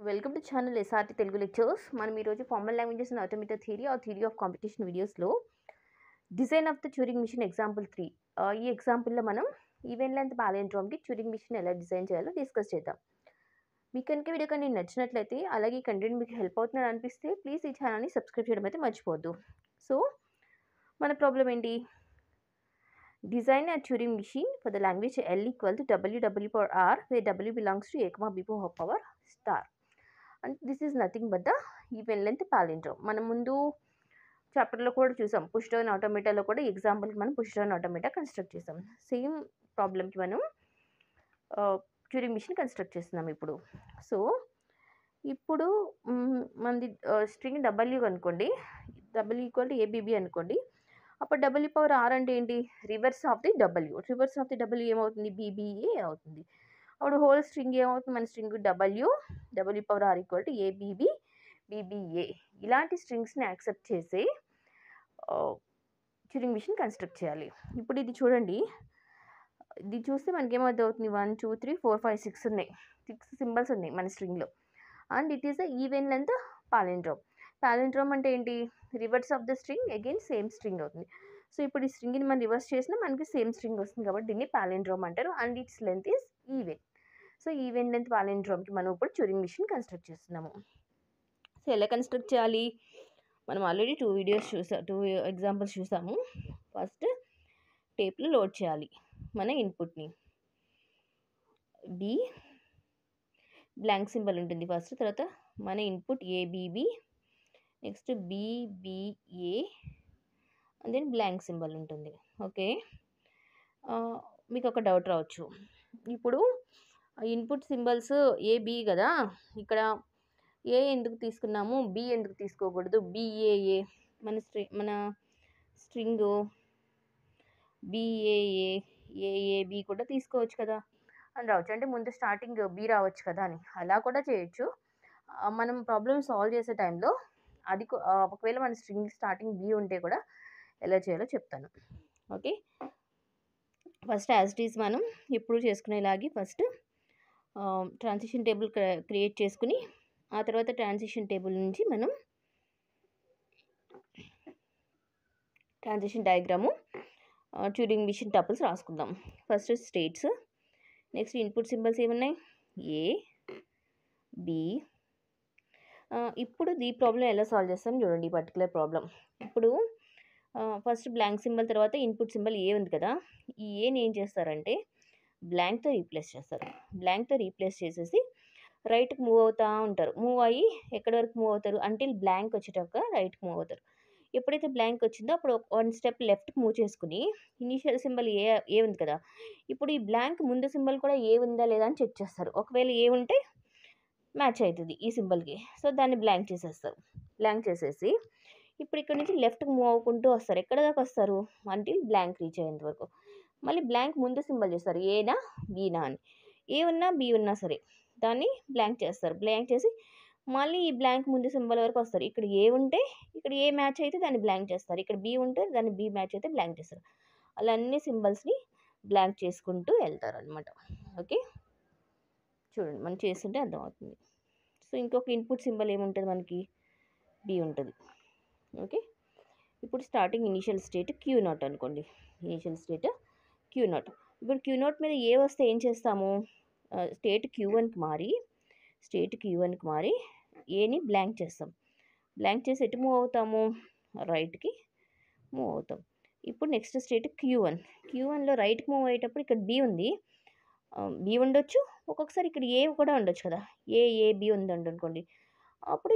welcome to channel SRT Telugu lectures మనం ఈరోజు formal languages and automated theory or theory of competition వీడియోస్లో design of the Turing machine example three ఈ ఎగ్జాంపుల్లో మనం even length పాలెండ్రామ్కి Turing machine ఎలా design చేయాలో డిస్కస్ చేద్దాం మీకు కనుక వీడియో కానీ నచ్చినట్లయితే అలాగే ఈ కంటెంట్ మీకు హెల్ప్ అవుతుందని అనిపిస్తే ప్లీజ్ ఈ ఛానల్ని సబ్స్క్రైబ్ చేయడం అయితే మర్చిపోవద్దు సో మన ప్రాబ్లం ఏంటి design a Turing machine for the language L equal to W W power R where W belongs to A comma B power star and this is nothing but the even length palindrome మనం ముందు చాప్టర్లో కూడా చూసాం push down ఆటోమేటాలో కూడా ఎగ్జాంపుల్కి మనం push down automata construct చేసాం same ప్రాబ్లమ్కి మనం ట్యూరింగ్ మిషన్ కన్స్ట్రక్ట్ చేస్తున్నాం ఇప్పుడు సో ఇప్పుడు మ్, మనది స్ట్రింగ్ డబ్ల్యూ అనుకోండి డబ్ల్యూ ఈక్వల్ టు ఏబీబీ అనుకోండి అప్పుడు డబ్ల్యూ పవర్ ఆర్ అంటే ఏంటి reverse of the W reverse of the W ఏమవుతుంది బీబీఏ అవుతుంది అప్పుడు హోల్ స్ట్రింగ్ ఏమవుతుంది మన string W W power R equal to ABB BBA ఇలాంటి స్ట్రింగ్స్ని యాక్సెప్ట్ చేసి ట్యూరింగ్ మిషన్ కన్స్ట్రక్ట్ చేయాలి ఇప్పుడు ఇది చూడండి ఇది చూస్తే మనకి ఏమవుతుంది అవుతుంది one two three four five six ఉన్నాయి సిక్స్ సింబల్స్ ఉన్నాయి మన స్ట్రింగ్లో and it is a even length palindrome palindrome అంటే ఏంటి reverse of the string again same string అవుతుంది సో ఇప్పుడు ఈ స్ట్రింగ్ని మనం రివర్స్ చేసినా మనకి సేమ్ స్ట్రింగ్ వస్తుంది కాబట్టి దీన్ని పాలెండ్రోమ్ అంటారు and its length is even so even length పాలెండ్రోమ్కి మనం ఇప్పుడు ట్యూరింగ్ మిషన్ కన్స్ట్రక్ట్ చేస్తున్నాము సో ఎలా కన్స్ట్రక్ట్ చేయాలి మనం ఆల్రెడీ టూ వీడియోస్ చూసా టూ ఎగ్జాంపుల్స్ చూసాము ఫస్ట్ టేప్లో లోడ్ చేయాలి మన ఇన్పుట్ని డి బ్లాంక్ సింబల్ ఉంటుంది ఫస్ట్ తర్వాత మన input ABB next BBA and then blank symbol ఉంటుంది ఓకే మీకు ఒక డౌట్ రావచ్చు ఇప్పుడు ఇన్పుట్ సింబల్స్ ఏబి కదా ఇక్కడ ఏ ఎందుకు తీసుకున్నాము బి ఎందుకు తీసుకోకూడదు బిఏఏ మన స్ట్రి మన స్ట్రింగ్ బిఏఏ ఏఏబి కూడా తీసుకోవచ్చు కదా అని రావచ్చు అంటే ముందు స్టార్టింగ్ బి రావచ్చు కదా అని అలా కూడా చేయొచ్చు ఆ, మనం ప్రాబ్లమ్ సాల్వ్ చేసే టైంలో అది కూ- ఆ, ఒకవేళ మన స్ట్రింగ్ స్టార్టింగ్ బి ఉంటే కూడా ఎలా చేయాలో చెప్తాను okay first as it is మనం ఎప్పుడు చేసుకునేలాగి ఫస్ట్ ట్రాన్సిషన్ టేబుల్ క్రియేట్ చేసుకుని ఆ తర్వాత ట్రాన్సిషన్ టేబుల్ నుంచి మనం transition diagram Turing machine tuples రాసుకుందాం first states next input symbols ఏమున్నాయి ఏ బి ఇప్పుడు ఈ ప్రాబ్లం ఎలా సాల్వ్ చేస్తాం చూడండి ఈ పర్టికులర్ ప్రాబ్లం ఇప్పుడు ఫస్ట్ బ్లాంక్ సింబల్ తర్వాత ఇన్పుట్ సింబల్ ఏ ఉంది కదా ఈ ఏని ఏం చేస్తారంటే బ్లాంక్తో రీప్లేస్ చేస్తారు బ్లాంక్తో రీప్లేస్ చేసేసి రైట్కి మూవ్ అవుతూ ఉంటారు మూవ్ అయ్యి ఎక్కడి వరకు మూవ్ అవుతారు అంటిల్ బ్లాంక్ వచ్చేటప్పుడు రైట్కి మూవ్ అవుతారు ఎప్పుడైతే బ్లాంక్ వచ్చిందో అప్పుడు వన్ స్టెప్ లెఫ్ట్కి మూవ్ చేసుకుని ఇనీషియల్ సింబల్ ఏ ఏ ఉంది కదా ఇప్పుడు ఈ బ్లాంక్ ముందు సింబల్ కూడా ఏ ఉందా లేదా అని చెక్ చేస్తారు ఒకవేళ ఏ ఉంటే మ్యాచ్ అవుతుంది ఈ సింబల్కి సో దాన్ని బ్లాంక్ చేసేస్తారు బ్లాంక్ చేసేసి ఇప్పుడు ఇక్కడ నుంచి లెఫ్ట్కి మూవ్ అవ్వకుంటూ వస్తారు ఎక్కడ దాకా వస్తారు అంటే బ్లాంక్ రీచ్ అయ్యేంత వరకు మళ్ళీ బ్లాంక్ ముందు సింబల్ చేస్తారు ఏనా బీనా అని ఏ ఉన్నా బి ఉన్నా సరే దాన్ని బ్లాంక్ చేస్తారు బ్లాంక్ చేసి మళ్ళీ ఈ బ్లాంక్ ముందు సింబల్ వరకు వస్తారు ఇక్కడ ఏ ఉంటే ఇక్కడ ఏ మ్యాచ్ అయితే దాన్ని బ్లాంక్ చేస్తారు ఇక్కడ బి ఉంటే దాన్ని బి మ్యాచ్ అయితే బ్లాంక్ చేస్తారు అలా అన్ని సింబల్స్ని బ్లాంక్ చేసుకుంటూ వెళ్తారు అనమాట ఓకే చూడండి మనం చేస్తుంటే అర్థమవుతుంది సో ఇంకొక ఇన్పుట్ సింబల్ ఏముంటుంది మనకి బి ఉంటుంది ఓకే ఇప్పుడు starting initial state Q naught అనుకోండి ఇనీషియల్ స్టేట్ క్యూ నాట్ ఇప్పుడు క్యూ నాట్ మీద ఏ వస్తే ఏం చేస్తాము స్టేట్ క్యూ వన్కి మారి స్టేట్ క్యూ వన్కి మారి ఏని బ్లాంక్ చేస్తాం బ్లాంక్ చేసి ఎటు మూవ్ అవుతాము రైట్కి మూవ్ అవుతాం ఇప్పుడు next state Q one Q వన్లో రైట్కి మూవ్ అయ్యేటప్పుడు ఇక్కడ బి ఉంది బి ఉండొచ్చు ఒక్కొక్కసారి ఇక్కడ ఏ కూడా ఉండొచ్చు కదా ఏ ఏ బి ఉంది అనుకోండి అప్పుడు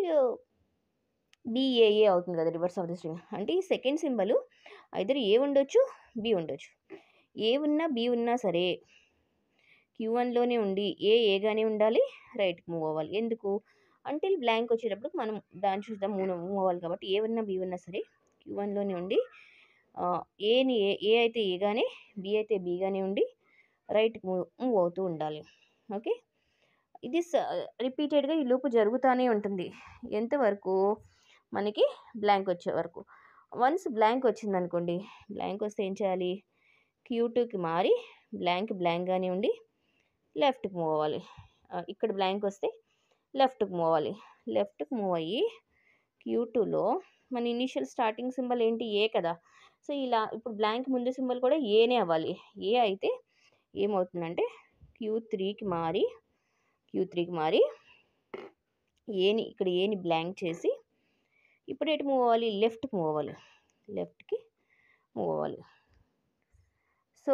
బిఏఏ అవుతుంది కదా రివర్స్ ఆఫ్ ద స్ట్రింగ్ అంటే ఈ సెకండ్ సింబల్ ఐదర్ ఏ ఉండొచ్చు బి ఉండొచ్చు ఏ ఉన్నా బి ఉన్నా సరే క్యూ వన్లోనే ఉండి ఏ ఏగానే ఉండాలి రైట్కి మూవ్ అవ్వాలి ఎందుకు అంటే బ్లాంక్ వచ్చేటప్పుడు మనం దాన్ని చూద్దాం మూవ్ మూవ్ అవ్వాలి కాబట్టి ఏ ఉన్నా బి ఉన్నా సరే క్యూ వన్లోనే ఉండి ఆ, ఏని ఏ ఏ అయితే ఏగానే బి అయితే బీగానే ఉండి రైట్కి మూవ్ మూవ్ అవుతూ ఉండాలి ఓకే ఇది రిపీటెడ్గా ఈ లూప్ జరుగుతూనే ఉంటుంది ఎంతవరకు మనకి బ్లాంక్ వచ్చే వరకు వన్స్ బ్లాంక్ వచ్చింది అనుకోండి బ్లాంక్ వస్తే ఏం చేయాలి క్యూ టూకి మారి బ్లాంక్ బ్లాంక్గానే ఉండి లెఫ్ట్కి మూవ్ అవ్వాలి ఆ, ఇక్కడ బ్లాంక్ వస్తే లెఫ్ట్కి మూవ్ అవ్వాలి లెఫ్ట్కి మూవ్ అయ్యి క్యూ టూలో మన ఇనీషియల్ స్టార్టింగ్ సింబల్ ఏంటి ఏ కదా సో ఇలా ఇప్పుడు బ్లాంక్ ముందు సింబల్ కూడా ఏనే అవ్వాలి ఏ అయితే ఏమవుతుందంటే క్యూ త్రీకి మారి క్యూ త్రీకి మారి ఏని ఇక్కడ ఏని బ్లాంక్ చేసి ఇప్పుడు ఎటు మూవ్ అవ్వాలి లెఫ్ట్కి మూవ్ అవ్వాలి లెఫ్ట్కి మూవ్ అవ్వాలి సో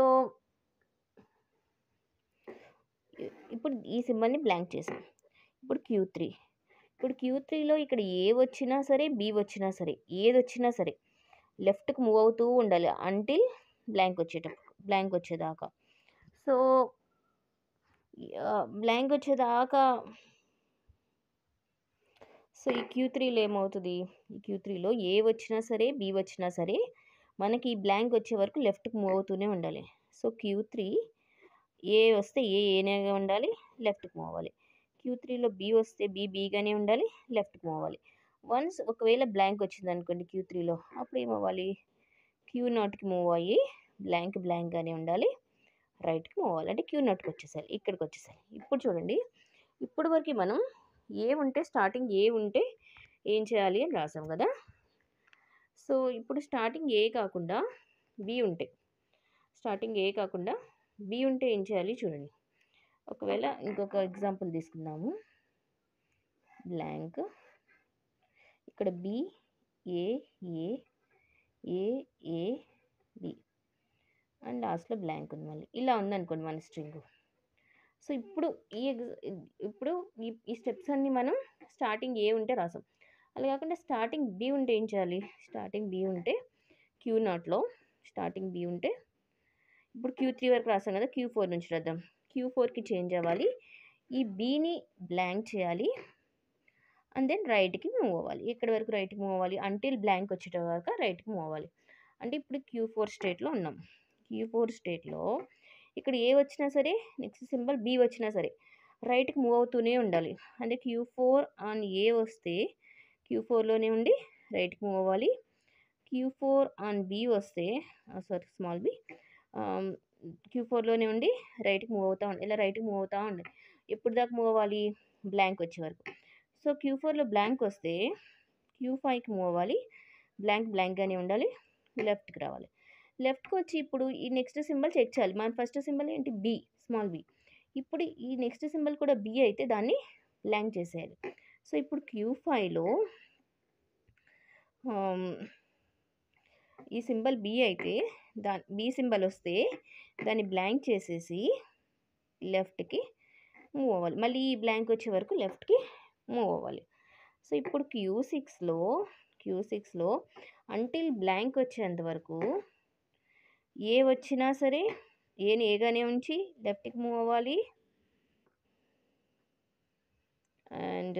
ఇప్పుడు ఈ సింబల్ని బ్లాంక్ చేసాం ఇప్పుడు క్యూ త్రీ ఇప్పుడు క్యూ త్రీలో ఇక్కడ ఏ వచ్చినా సరే బి వచ్చినా సరే ఏది వచ్చినా సరే లెఫ్ట్కి మూవ్ అవుతూ ఉండాలి అంటిల్ బ్లాంక్ వచ్చేటప్పుడు బ్లాంక్ వచ్చేదాకా సో బ్లాంక్ వచ్చేదాకా సో ఈ క్యూ త్రీలో ఏమవుతుంది ఈ క్యూ త్రీలో ఏ వచ్చినా సరే బి వచ్చినా సరే మనకి ఈ బ్లాంక్ వచ్చే వరకు లెఫ్ట్కి మూవ్ అవుతూనే ఉండాలి సో క్యూ త్రీ ఏ వస్తే ఏ ఏనే ఉండాలి లెఫ్ట్కి మూవ్ అవ్వాలి క్యూ త్రీలో బి వస్తే బి బీగానే ఉండాలి లెఫ్ట్కి మూవ్ అవ్వాలి వన్స్ ఒకవేళ బ్లాంక్ వచ్చింది అనుకోండి క్యూ త్రీలో అప్పుడు ఏమవ్వాలి క్యూ నాట్కి మూవ్ అయ్యి బ్లాంక్ బ్లాంక్గానే ఉండాలి రైట్కి మూవ్ అవ్వాలి అంటే క్యూ నాట్కి వచ్చేసారి ఇక్కడికి వచ్చేసారి ఇప్పుడు చూడండి ఇప్పుడు వరకు మనం ఏ ఉంటే స్టార్టింగ్ ఏ ఉంటే ఏం చేయాలి అని రాసాం కదా సో ఇప్పుడు స్టార్టింగ్ ఏ కాకుండా బి ఉంటే స్టార్టింగ్ ఏ కాకుండా బి ఉంటే ఏం చేయాలి చూడండి ఒకవేళ ఇంకొక ఎగ్జాంపుల్ తీసుకుందాము బ్లాంక్ ఇక్కడ B A A A A B and లాస్ట్లో బ్లాంక్ ఉంది మళ్ళీ ఇలా ఉందనుకోండి మన స్ట్రింగ్ సో ఇప్పుడు ఈ ఎగ్జ ఇప్పుడు ఈ ఈ స్టెప్స్ అన్నీ మనం స్టార్టింగ్ ఏ ఉంటే రాసాం అలా కాకుండా స్టార్టింగ్ బి ఉంటే ఏం చేయాలి స్టార్టింగ్ బి ఉంటే క్యూ నాట్లో స్టార్టింగ్ బి ఉంటే ఇప్పుడు క్యూ త్రీ వరకు రాసాం కదా క్యూ ఫోర్ నుంచి రాద్దాం క్యూ ఫోర్కి చేంజ్ అవ్వాలి ఈ బీని బ్లాంక్ చేయాలి అండ్ దెన్ రైట్కి మూవ్ అవ్వాలి ఎక్కడి వరకు రైట్కి మూవ్ అవ్వాలి అంటిల్ బ్లాంక్ వచ్చేట వరకు రైట్కి మూవ్ అవ్వాలి అంటే ఇప్పుడు క్యూ ఫోర్ స్టేట్లో ఉన్నాం క్యూ ఫోర్ స్టేట్లో ఇక్కడ ఏ వచ్చినా సరే నెక్స్ట్ సింబల్ బి వచ్చినా సరే రైట్కి మూవ్ అవుతూనే ఉండాలి అంటే క్యూ ఫోర్ ఆన్ ఏ వస్తే క్యూ ఫోర్లోనే ఉండి రైట్కి మూవ్ అవ్వాలి క్యూ ఫోర్ ఆన్ బి వస్తే సారీ స్మాల్ బి క్యూ ఫోర్లోనే ఉండి రైట్కి మూవ్ అవుతూ ఉండాలి ఇలా రైట్కి మూవ్ అవుతూ ఉండాలి ఎప్పుడు దాకా మూవ్ అవ్వాలి బ్లాంక్ వచ్చే వరకు సో క్యూ ఫోర్లో బ్లాంక్ వస్తే క్యూ ఫైవ్కి మూవ్ అవ్వాలి బ్లాంక్ బ్లాంక్గానే ఉండాలి లెఫ్ట్కి రావాలి లెఫ్ట్కి వచ్చి ఇప్పుడు ఈ నెక్స్ట్ సింబల్ చెక్ చేయాలి మన ఫస్ట్ సింబల్ ఏంటి బి స్మాల్ బి ఇప్పుడు ఈ నెక్స్ట్ సింబల్ కూడా బి అయితే దాన్ని బ్లాంక్ చేసేయాలి సో ఇప్పుడు క్యూ ఫైవ్లో ఈ సింబల్ బి అయితే దా బి సింబల్ వస్తే దాన్ని బ్లాంక్ చేసేసి లెఫ్ట్కి మూవ్ అవ్వాలి మళ్ళీ ఈ బ్లాంక్ వచ్చే వరకు లెఫ్ట్కి మూవ్ అవ్వాలి సో ఇప్పుడు క్యూ సిక్స్లో క్యూ సిక్స్లో అంటిల్ బ్లాంక్ వచ్చేంత వరకు ఏ వచ్చినా సరే ఏని ఏగానే ఉంచి లెఫ్ట్కి మూవ్ అవ్వాలి అండ్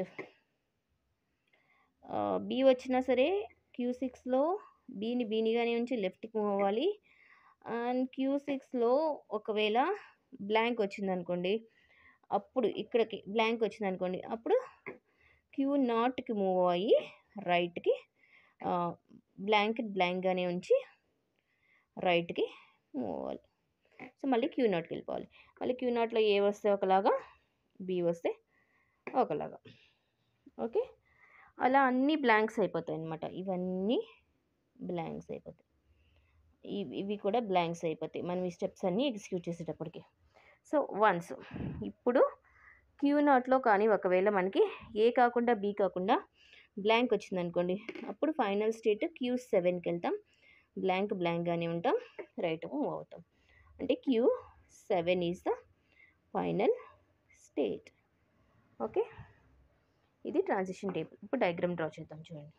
బి వచ్చినా సరే క్యూ సిక్స్లో బీని బీనిగానే ఉంచి లెఫ్ట్కి మూవ్ అవ్వాలి అండ్ క్యూ సిక్స్లో ఒకవేళ బ్లాంక్ వచ్చిందనుకోండి అప్పుడు ఇక్కడికి బ్లాంక్ వచ్చిందనుకోండి అప్పుడు క్యూ నాట్కి మూవ్ అయ్యి రైట్కి బ్లాంక్ బ్లాంక్గానే ఉంచి రైట్కి మూవ్ అవ్వాలి సో మళ్ళీ క్యూ నాట్కి వెళ్ళిపోవాలి మళ్ళీ క్యూ నాట్లో ఏ వస్తే ఒకలాగా బి వస్తే ఒకలాగా ఓకే అలా అన్నీ బ్లాంక్స్ అయిపోతాయి అన్నమాట ఇవన్నీ బ్లాంక్స్ అయిపోతాయి ఇవి ఇవి కూడా బ్లాంక్స్ అయిపోతాయి మనం ఈ స్టెప్స్ అన్నీ ఎగ్జిక్యూట్ చేసేటప్పటికి సో వన్స్ ఇప్పుడు క్యూ నాట్లో కానీ ఒకవేళ మనకి ఏ కాకుండా బి కాకుండా బ్లాంక్ వచ్చిందనుకోండి అప్పుడు ఫైనల్ స్టేట్ క్యూ సెవెన్కి వెళ్తాం బ్లాంక్ బ్లాంక్గానే ఉంటాం రైట్ మూవ్ అవుతాం అంటే Q seven is the final state okay ఇది ట్రాన్సిషన్ టేబుల్ ఇప్పుడు డయాగ్రామ్ డ్రా చేద్దాం చూడండి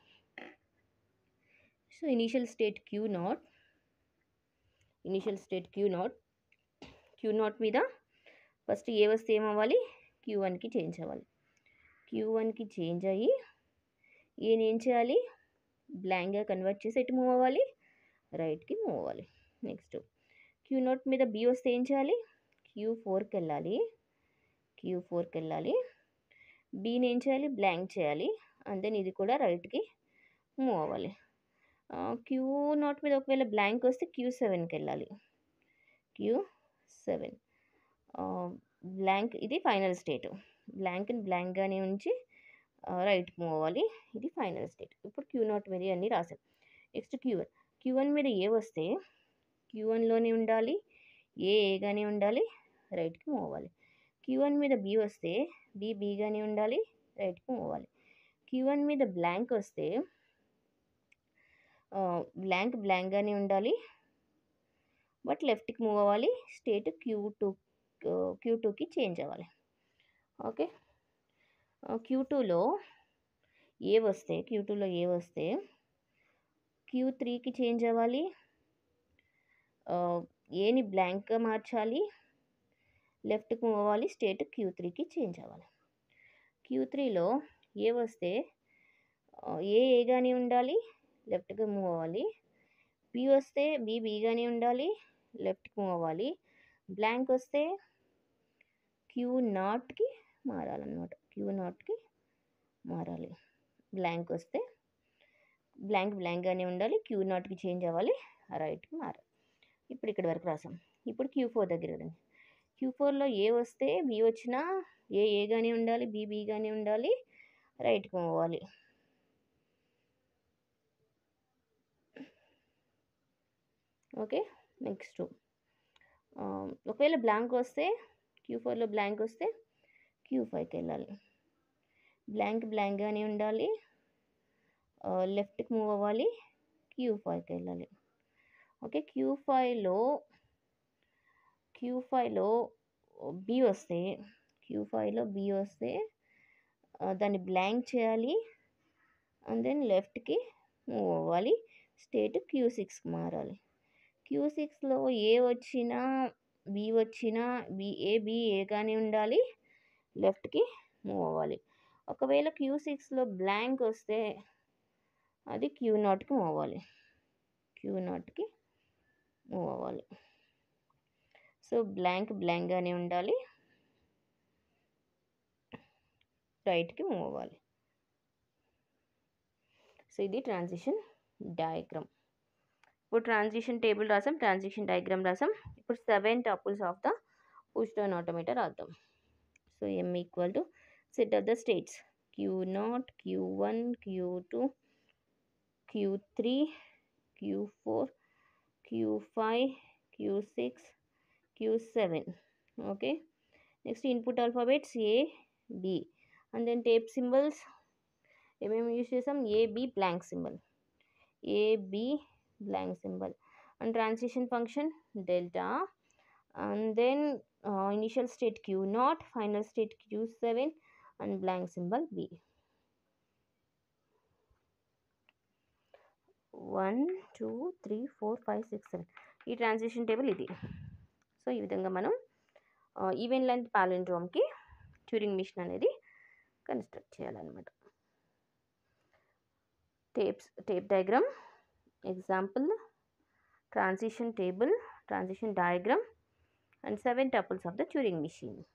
so initial state Q naught initial state Q naught Q naught మీద ఫస్ట్ ఏ వస్తే ఏమవ్వాలి క్యూ వన్కి చేంజ్ అవ్వాలి క్యూ వన్కి చేంజ్ అయ్యి ఈయన ఏం చేయాలి బ్లాంక్గా కన్వర్ట్ చేసి ఎటు మూవ్ అవ్వాలి రైట్కి మూవ్ అవ్వాలి నెక్స్ట్ క్యూ నాట్ మీద బి వస్తే ఏం చేయాలి క్యూ ఫోర్కి వెళ్ళాలి క్యూ ఫోర్కి వెళ్ళాలి బీని ఏం చేయాలి బ్లాంక్ చేయాలి అండ్ దెన్ ఇది కూడా రైట్కి మూవ్ అవ్వాలి క్యూ నాట్ మీద ఒకవేళ బ్లాంక్ వస్తే క్యూ సెవెన్కి వెళ్ళాలి క్యూ సెవెన్ బ్లాంక్ ఇది ఫైనల్ స్టేట్ బ్లాంక్ని బ్లాంక్గానే ఉంచి రైట్కి మూవ్ అవ్వాలి ఇది ఫైనల్ స్టేట్ ఇప్పుడు క్యూ నాట్ మీద అన్నీ రాసాం next Q one Q one మీద ఏ వస్తే క్యూ వన్లోనే ఉండాలి ఏ ఏగానే ఉండాలి రైట్కి మూవ్ అవ్వాలి క్యూ వన్ మీద బి వస్తే బి బీగానే ఉండాలి రైట్కి మూవ్ అవ్వాలి క్యూ వన్ మీద బ్లాంక్ వస్తే బ్లాంక్ బ్లాంక్గానే ఉండాలి బట్ లెఫ్ట్కి మూవ్ అవ్వాలి స్టేట్ క్యూ టూ క్యూ టూకి చేంజ్ అవ్వాలి ఓకే క్యూ టూలో ఏ వస్తే క్యూ టూలో ఏ వస్తే క్యూ త్రీకి చేంజ్ అవ్వాలి ఏని బ్లాంక్గా మార్చాలి లెఫ్ట్కి మూవ్ అవ్వాలి స్టేట్ క్యూ త్రీకి చేంజ్ అవ్వాలి క్యూ త్రీలో ఏ వస్తే ఏ ఏగానే ఉండాలి లెఫ్ట్కి మూవ్ అవ్వాలి బి వస్తే బి బీగానే ఉండాలి లెఫ్ట్కి మూవ్ అవ్వాలి బ్లాంక్ వస్తే క్యూ నాట్కి మారాలన్నమాట క్యూ నాట్కి మారాలి బ్లాంక్ వస్తే బ్లాంక్ బ్లాంక్గానే ఉండాలి క్యూ నాట్కి చేంజ్ అవ్వాలి రైట్కి మారాలి ఇప్పుడు ఇక్కడ వరకు రాసాం ఇప్పుడు క్యూ ఫోర్ దగ్గర రండి క్యూ ఫోర్లో ఏ వస్తే బి వచ్చినా ఏ ఏగానే ఉండాలి బి బీగానే ఉండాలి రైట్కి మూవ్ అవ్వాలి ఓకే నెక్స్ట్ ఒకవేళ బ్లాంక్ వస్తే క్యూ ఫోర్లో బ్లాంక్ వస్తే క్యూ ఫైవ్కి వెళ్ళాలి బ్లాంక్ బ్లాంక్గానే ఉండాలి లెఫ్ట్కి మూవ్ అవ్వాలి క్యూ ఫైవ్కి వెళ్ళాలి ఓకే క్యూ ఫైవ్లో క్యూ ఫైవ్లో బి వస్తే క్యూ ఫైవ్లో బి వస్తే దాన్ని బ్లాంక్ చేయాలి అండ్ దెన్ లెఫ్ట్కి మూవ్ అవ్వాలి స్టేట్ క్యూ సిక్స్కి మారాలి క్యూ సిక్స్లో ఏ వచ్చినా బి వచ్చినా బి ఏ బి ఏగానే ఉండాలి లెఫ్ట్కి మూవ్ అవ్వాలి ఒకవేళ క్యూ సిక్స్లో బ్లాంక్ వస్తే అది క్యూ నాట్కి మూవ్ అవ్వాలి క్యూ నాట్కి మూవ్ అవ్వాలి సో బ్లాంక్ బ్లాంక్గానే ఉండాలి రైట్కి మూవ్ అవ్వాలి సో ఇది ట్రాన్సిషన్ డయాగ్రామ్ ఇప్పుడు ట్రాన్సిషన్ టేబుల్ రాసాం ట్రాన్సిషన్ డయాగ్రామ్ రాసాం ఇప్పుడు seven tuples of the push down automata రాద్దాం so M equal to set of the states Q naught Q one Q two Q three Q four Q five Q six Q seven okay next input alphabets A B and then tape symbols ఏమేమి use చేసాం AB blank symbol AB blank symbol and transition function delta and then uh, initial state q naught final state q7 and blank symbol b one two three four five six seven ఈ transition table ఇది so ఈ విధంగా మనం even length పాలిండ్రోమ్కి Turing machine అనేది construct చేయాలన్నమాట tapes tape diagram example transition table transition diagram and seven tuples of the Turing machine